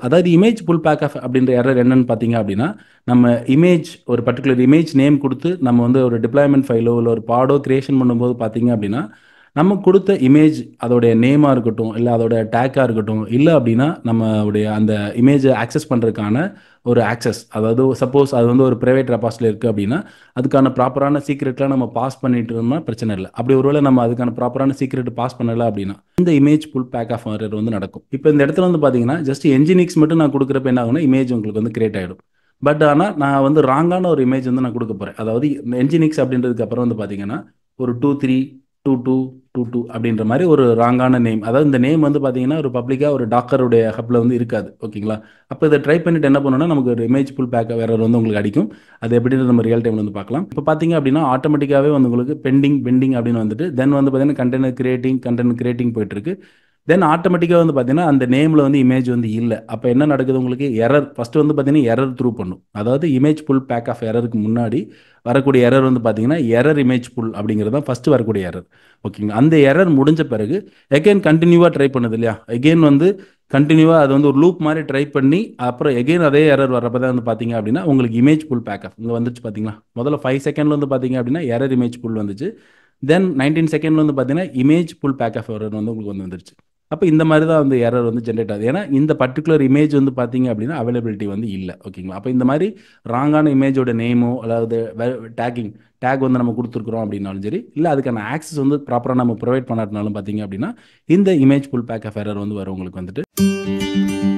அதாவது image pull back off அப்படின்ற error என்னன்னு பார்த்தீங்க அப்படின்னா நம்ம இமேஜ் ஒரு பர்டிகுலர் இமேஜ் நேம் கொடுத்து நம்ம வந்து ஒரு டிப்ளாய்மெண்ட் ஃபைலோ இல்லை ஒரு பாடோ கிரியேஷன் பண்ணும்போது பார்த்தீங்க அப்படின்னா நம்ம கொடுத்த இமேஜ் அதோடைய நேமாக இருக்கட்டும் இல்லை அதோட டேக்காக இருக்கட்டும் இல்லை அப்படின்னா நம்மளுடைய அந்த இமேஜை ஆக்சஸ் பண்ணுறதுக்கான ஒரு ஆக்சஸ் அதாவது சப்போஸ் அது வந்து ஒரு ப்ரைவேட் ரெபாஸ்டில் இருக்குது அப்படின்னா அதுக்கான ப்ராப்பரான சீக்ரெட்லாம் நம்ம பாஸ் பண்ணிட்டு இருந்தோம்னா பிரச்சனை இல்லை அப்படி ஒருவேளை நம்ம அதுக்கான ப்ராப்பரான சீக்ரெட் பாஸ் பண்ணலை அப்படின்னா இந்த image pull back off error வந்து நடக்கும் இப்போ இந்த இடத்துல வந்து பார்த்தீங்கன்னா ஜஸ்ட் என்ஜினிக்ஸ் மட்டும் நான் கொடுக்குறப்ப என்ன ஆகும்னா இமேஜ் உங்களுக்கு வந்து கிரியேட் ஆகிடும் பட் ஆனால் நான் வந்து ராங்கான ஒரு இமேஜ் வந்து நான் கொடுக்க போகிறேன் அதாவது என்ஜினிக்ஸ் அப்படின்றதுக்கு அப்புறம் வந்து பார்த்தீங்கன்னா ஒரு two three two two two two அப்படின்ற மாதிரி ஒரு ராங்கான நேம் அதாவது இந்த நேம் வந்து பார்த்தீங்கன்னா ஒரு பப்ளிக்காக ஒரு டாக்கருடைய ஹப்பில் வந்து இருக்காது ஓகேங்களா அப்போ இதை ட்ரை பண்ணிட்டு என்ன பண்ணணும்னா நமக்கு ஒரு இமேஜ் புல் பேக் வேற வந்து உங்களுக்கு அடிக்கும் அது எப்படின்னு நம்ம ரியல் டைமில் வந்து பார்க்கலாம் இப்போ பார்த்தீங்க அப்படின்னா ஆட்டோமேட்டிக்காகவே வந்து உங்களுக்கு பெண்டிங் பெண்டிங் அப்படின்னு வந்துட்டு தென் வந்து பார்த்தீங்கன்னா கண்டென்ட் கிரியேட்டிங் கண்டென்ட் கிரியேட்டிங் போயிட்டு இருக்கு தென் ஆட்டோமேட்டிக்காக வந்து பார்த்தீங்கன்னா அந்த நேமில் வந்து இமேஜ் வந்து இல்லை அப்போ என்ன நடக்குது உங்களுக்கு எரர் ஃபஸ்ட்டு வந்து பார்த்தீங்கன்னா எரர் த்ரூ பண்ணும் அதாவது இமேஜ் புல் பேக் ஆஃப் எரருக்கு முன்னாடி வரக்கூடிய எரர் வந்து பார்த்தீங்கன்னா எரர் இமேஜ் புல் அப்படிங்கிறது தான் ஃபஸ்ட்டு வரக்கூடிய எரர் ஓகேங்களா அந்த எரர் முடிஞ்ச பிறகு எகெயின் கண்டினியூவாக ட்ரை பண்ணுது இல்லையா எகெயின் வந்து கண்டினியூவாக அது வந்து ஒரு லூப் மாதிரி ட்ரை பண்ணி அப்புறம் எகெயின் அதே எரர் வரப்போ தான் வந்து பார்த்தீங்க அப்படின்னா உங்களுக்கு இமேஜ் புல் பேக் ஆஃப் இங்கே வந்துச்சு பார்த்தீங்களா முதல்ல ஃபைவ் செகண்ட்ல வந்து பார்த்தீங்க அப்படின்னா எரர் இமேஜ் புல் வந்துச்சு தென் நைன்டீன் செகண்ட்ல வந்து பார்த்தீங்கன்னா image pull back off error வந்து உங்களுக்கு வந்து வந்துருச்சு அப்போ இந்த மாதிரி தான் வந்து எரர் வந்து ஜென்ரேட் ஆகுது ஏன்னா இந்த பர்டிகுலர் இமேஜ் வந்து பார்த்தீங்க அப்படின்னா அவைலபிலிட்டி வந்து இல்லை ஓகேங்களா அப்போ இந்த மாதிரி ராங்கான இமேஜோட நேமோ அதாவது டேக்கிங் டேக் வந்து நம்ம கொடுத்துருக்குறோம் அப்படின்னாலும் சரி இல்லை அதுக்கான ஆக்சஸ் வந்து ப்ராப்பராக நம்ம ப்ரொவைட் பண்ணாட்டினாலும் பார்த்தீங்க அப்படின்னா இந்த image pull back off error வந்து வரும் உங்களுக்கு வந்துட்டு